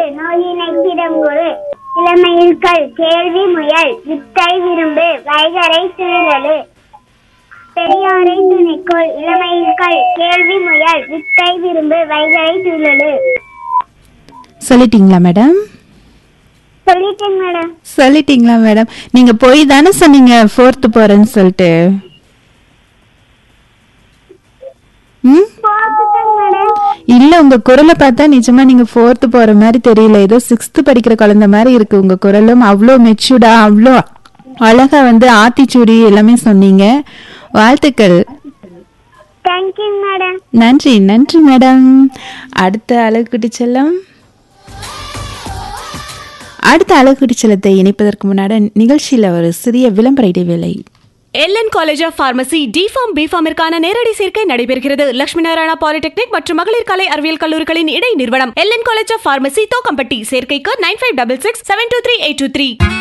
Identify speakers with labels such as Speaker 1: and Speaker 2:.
Speaker 1: நோயினை கிடங்குரு இளமையில் கல் கேள்வி முயல் வித்தை விரும்பு வைகரை துழலு பெரியாரை துணைக்கோள் இளமையில் கல் கேள்வி முயல் வித்தை விரும்பு வைகரை துழலு
Speaker 2: சொல்லிட்டீங்களா மேடம்
Speaker 1: சொல்லிட்டேங்க மேடம்
Speaker 2: சொல்லிட்டீங்களா மேடம் நீங்க போய் தானே சொன்னீங்க ஃபோர்த்து போறேன்னு சொல்லிட்டு ம்
Speaker 1: போட்டுட்டேங்க மேடம்
Speaker 2: இல்ல உங்க குரலை பார்த்தா நிஜமா நீங்க ஃபோர்த்து போற மாதிரி தெரியல ஏதோ சிக்ஸ்த் படிக்கிற குழந்தை மாதிரி இருக்கு உங்க குரலும் அவ்வளோ மெச்சூர்டா அவ்வளோ அழகா வந்து ஆத்திச்சூடி எல்லாமே சொன்னீங்க வாழ்த்துக்கள்
Speaker 1: தேங்க்யூங்க மேடம்
Speaker 2: நன்றி நன்றி மேடம் அடுத்த அழகுக்குட்டி செல்லம் அடுத்த அழகுக்குட்டி செல்லத்தை இணைப்பதற்கு முன்னாடி நிகழ்ச்சியில ஒரு சிறிய விளம்பர இடைவேளை
Speaker 3: LN college of pharmacy D Pharm பிஃபார்மிற்கான நேரடி சேர்க்கை நடைபெறுகிறது லட்சுமி நாராயணா பாலிடெக்னிக் மற்றும் மகளிர் கலை அறிவியல் கல்லூரிகளின் இடை நிறுவனம் LN college of pharmacy Thokkampatti சேர்க்கைக்கு nine five double six seven two three eight two three